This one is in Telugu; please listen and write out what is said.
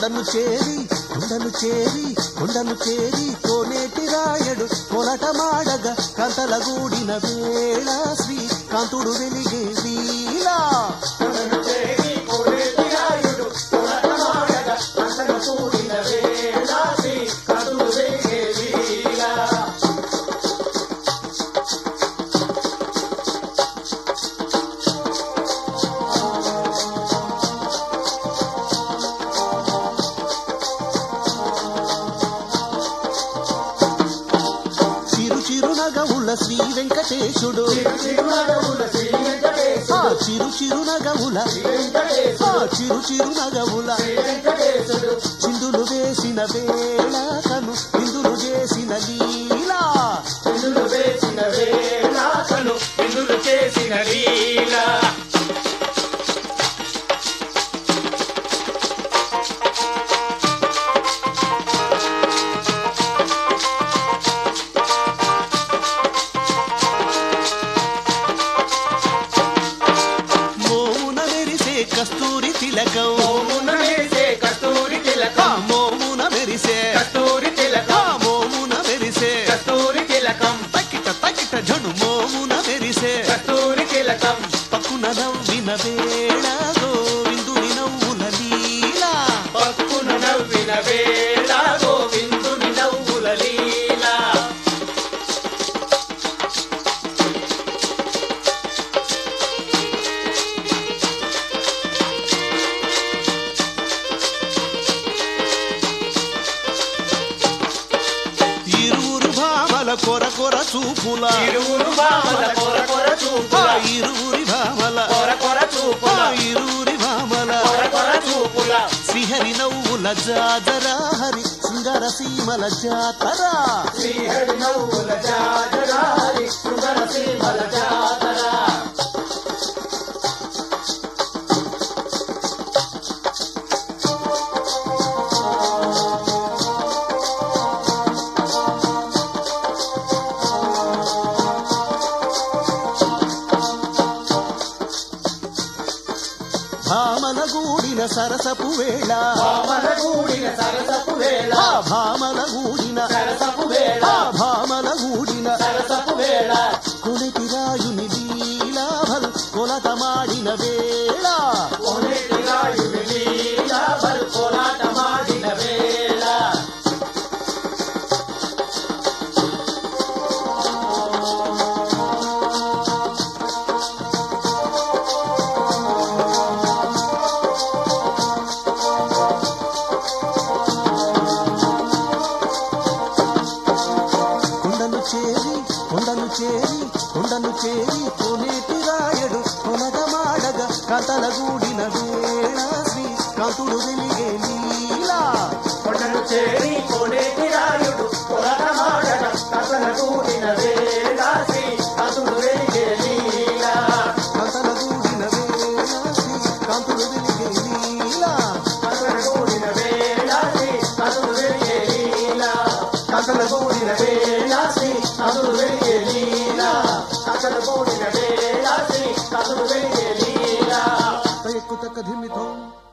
కొండను చేరి కొండను చేరి కొండను చేరి కోనేటి రాయడు కొలటమాడగ కంతల గూడిన వేళ శ్రీ కాంతుడు వెలిగే వీలా కొండను చేరి కోనేటి రాయుడు కొలటమాడగ అంతను కూడిన వేళ శ్రీ కదులు వేగే వీర చిరు చిరు నగవుల శ్రీ వెంకటేశుడు తిరునగవుల శ్రీ వెంకటేశ ఆ చిరు చిరు నగవుల వెంకటేశ ఆ చిరు చిరు నగవుల శ్రీ వెంకటేశుడు చిందులు వేసిన వేళ కను ఇందులు చేసిన లీలా ఇందులు వేసిన వేళ కను ఇందులు చేసిన లీల మోమున మెరిసే కస్తూరి తిలకం మోమున వేసే కస్తూరి ఆ తిలకం మోమున మెరిసే కస్తూరి ఆ తిలకం మోమున మెరిసే కస్తూరి తిలకం తకిట తకిట జను మోమున మెరిసే కస్తూరి తిలకం పక్కున నవ్విన వేళ గోవిందుని నవ్వుల లీలా పక్కున నవ్విన వేళ గోవిందుని నవ్వుల లీల ఇరువురు భామల కొర కొర చూపుల ఇరువురు బామల కొర కొర ఆ చూపుల ఇరువురి భామల కొర కొర ఆ చూపుల ఇరువురి భామల కొర కొర చూపుల శ్రీహరి నవ్వుల జాజరా హరి శృంగార సీమల జాతరా శ్రీహరి నవ్వుల జాజరారి సుందర సీమల జాతర భామల గూడిన సరసపు వేళ బామల కూడిన సరసపు వేళ ఆ భామల గూడిన సరసపు వేళ ఆ భామల గూడిన సరసపు వేళ కొలటి రాయుని లీలాభల్ కొలటమాడిన వేళ కొనేటి రాయుని లీల బల్ కోలాటమాడిన వేళ కొండను చేరి కొండను చేరి కొండను చేరి కొనేటి రాయడు కొనటమాడగ కథల గూడిన వేళ శ్రీ కాంతుడు వెలిగే లీలా కొండను చేరి కోనేటి రాయుడు కొలటమాడగ కథన కూడిన వేళ శ్రీ అతుడు వెలిగే లీల కథల గూడిన వేళ శ్రీ కాంతుడు వెలిగే లీలా కథన కూడిన వేళ శ్రీ అతుడు వెలిగే లీల కథన కూడిన వేళ శ్రీ అతుడు వెలిగే లీల కథన కూడిన వేళ శ్రీ అతుడు వెలిగే లీల తయక్కు తక్క ధిమితో